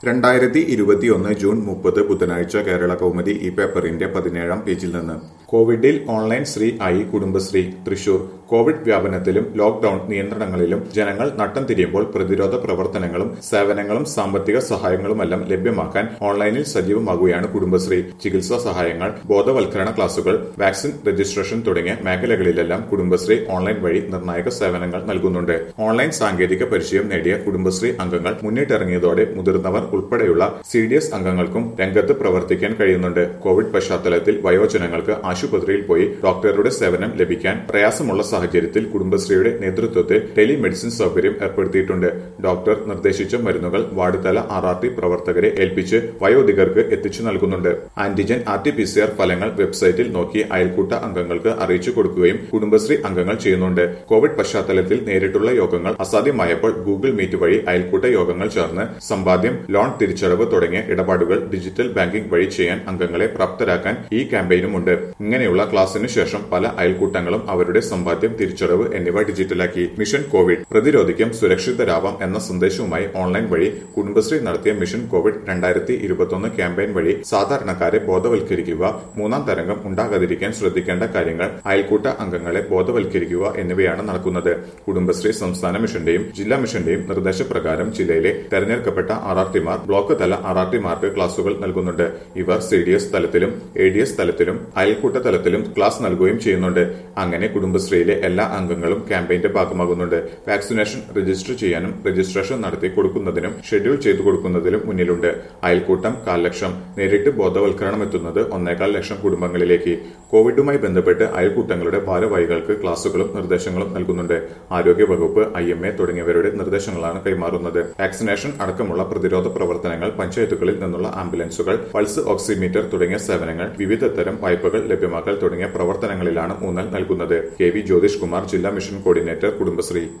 രണ്ടായിരത്തി ഇരുപത്തിയൊന്ന് ജൂൺ മുപ്പത് ബുധനാഴ്ച കേരള കൗമുദി ഈ പേപ്പറിന്റെ പതിനേഴാം പേജിൽ നിന്ന് കോവിഡിൽ ഓൺലൈൻ ശ്രീ ആയി കുടുംബശ്രീ തൃശൂർ കോവിഡ് വ്യാപനത്തിലും ലോക്ഡൌൺ നിയന്ത്രണങ്ങളിലും ജനങ്ങൾ നട്ടം തിരിയുമ്പോൾ പ്രതിരോധ പ്രവർത്തനങ്ങളും സേവനങ്ങളും സാമ്പത്തിക സഹായങ്ങളുമെല്ലാം ലഭ്യമാക്കാൻ ഓൺലൈനിൽ സജീവമാകുകയാണ് കുടുംബശ്രീ ചികിത്സാ സഹായങ്ങൾ ബോധവൽക്കരണ ക്ലാസുകൾ വാക്സിൻ രജിസ്ട്രേഷൻ തുടങ്ങിയ മേഖലകളിലെല്ലാം കുടുംബശ്രീ ഓൺലൈൻ വഴി നിർണായക സേവനങ്ങൾ നൽകുന്നുണ്ട് ഓൺലൈൻ സാങ്കേതിക പരിചയം നേടിയ കുടുംബശ്രീ അംഗങ്ങൾ മുന്നിട്ടിറങ്ങിയതോടെ മുതിർന്നവർ ഉൾപ്പെടെയുള്ള സി ഡി എസ് അംഗങ്ങൾക്കും രംഗത്ത് പ്രവർത്തിക്കാൻ കഴിയുന്നുണ്ട് കോവിഡ് പശ്ചാത്തലത്തിൽ വയോജനങ്ങൾക്ക് ആശുപത്രിയിൽ പോയി ഡോക്ടറുടെ സേവനം ലഭിക്കാൻ പ്രയാസമുള്ള സാഹചര്യത്തിൽ കുടുംബശ്രീയുടെ നേതൃത്വത്തിൽ ടെലിമെഡിസിൻ സൗകര്യം ഏർപ്പെടുത്തിയിട്ടുണ്ട് ഡോക്ടർ നിർദ്ദേശിച്ച മരുന്നുകൾ വാർഡ് തല ആർ ആർ ടി പ്രവർത്തകരെ ഏൽപ്പിച്ച് വയോധികർക്ക് എത്തിച്ചു നൽകുന്നുണ്ട് antigen R T P C R ഫലങ്ങൾ വെബ്സൈറ്റിൽ നോക്കി അയൽക്കൂട്ട അംഗങ്ങൾക്ക് അറിയിച്ചു കൊടുക്കുകയും കുടുംബശ്രീ അംഗങ്ങൾ ചെയ്യുന്നുണ്ട് കോവിഡ് പശ്ചാത്തലത്തിൽ നേരിട്ടുള്ള യോഗങ്ങൾ അസാധ്യമായപ്പോൾ ഗൂഗിൾ മീറ്റ് വഴി അയൽക്കൂട്ട യോഗങ്ങൾ ചേർന്ന് സമ്പാദ്യം ലോൺ തിരിച്ചടവ് തുടങ്ങിയ ഇടപാടുകൾ ഡിജിറ്റൽ ബാങ്കിംഗ് വഴി ചെയ്യാൻ അംഗങ്ങളെ പ്രാപ്തരാക്കാൻ ഈ ക്യാമ്പയിനുമുണ്ട് ഇങ്ങനെയുള്ള ക്ലാസിനു ശേഷം പല അയൽക്കൂട്ടങ്ങളും അവരുടെ സമ്പാദ്യം തിരിച്ചടവ് എന്നിവ ഡിജിറ്റലാക്കി മിഷൻ കോവിഡ് പ്രതിരോധിക്കും സുരക്ഷിതരാവാം എന്ന സന്ദേശവുമായി ഓൺലൈൻ വഴി കുടുംബശ്രീ നടത്തിയ മിഷൻ കോവിഡ് രണ്ടായിരത്തി ഇരുപത്തൊന്ന് ക്യാമ്പയിൻ വഴി സാധാരണക്കാരെ ബോധവൽക്കരിക്കുക മൂന്നാം തരംഗം ഉണ്ടാകാതിരിക്കാൻ ശ്രദ്ധിക്കേണ്ട കാര്യങ്ങൾ അയൽക്കൂട്ട അംഗങ്ങളെ ബോധവൽക്കരിക്കുക എന്നിവയാണ് നടക്കുന്നത് കുടുംബശ്രീ സംസ്ഥാന മിഷന്റെയും ജില്ലാ മിഷന്റെയും നിർദ്ദേശപ്രകാരം ജില്ലയിലെ തെരഞ്ഞെടുക്കപ്പെട്ട ആർ ആർ ടിമാർ ബ്ലോക്ക് തല ആർ ആർ ടിമാർക്ക് ക്ലാസുകൾ നൽകുന്നുണ്ട് ഇവർ സി ഡി എസ് തലത്തിലും എ ഡി എസ് തലത്തിലും അയൽക്കൂട്ട തലത്തിലും ക്ലാസ് നൽകുകയും ചെയ്യുന്നുണ്ട് അങ്ങനെ കുടുംബശ്രീയിലെ എല്ലാ അംഗങ്ങളും ക്യാമ്പയിന്റെ ഭാഗമാകുന്നുണ്ട് വാക്സിനേഷൻ രജിസ്റ്റർ ചെയ്യാനും രജിസ്ട്രേഷൻ നടത്തി കൊടുക്കുന്നതിനും ഷെഡ്യൂൾ ചെയ്തു കൊടുക്കുന്നതിലും മുന്നിലുണ്ട് അയൽക്കൂട്ടം കാൽ ലക്ഷം നേരിട്ട് ബോധവൽക്കരണം എത്തുന്നത് ഒന്നേകാൽ ലക്ഷം കുടുംബങ്ങളിലേക്ക് കോവിഡുമായി ബന്ധപ്പെട്ട് അയൽക്കൂട്ടങ്ങളുടെ ഭാരവാഹികൾക്ക് ക്ലാസുകളും നിർദ്ദേശങ്ങളും നൽകുന്നുണ്ട് ആരോഗ്യ വകുപ്പ് ഐ എം എ തുടങ്ങിയവരുടെ നിർദ്ദേശങ്ങളാണ് കൈമാറുന്നത് വാക്സിനേഷൻ അടക്കമുള്ള പ്രതിരോധ പ്രവർത്തനങ്ങൾ പഞ്ചായത്തുകളിൽ നിന്നുള്ള ആംബുലൻസുകൾ പൾസ് ഓക്സിമീറ്റർ തുടങ്ങിയ സേവനങ്ങൾ വിവിധ തരം വായ്പകൾ ലഭ്യമാക്കൽ തുടങ്ങിയ പ്രവർത്തനങ്ങളിലാണ് ഊന്നൽ നൽകുന്നത് കെ വി ജ്യോതിഷ് കുമാർ ജില്ലാ മിഷൻ കോർഡിനേറ്റർ കുടുംബശ്രീ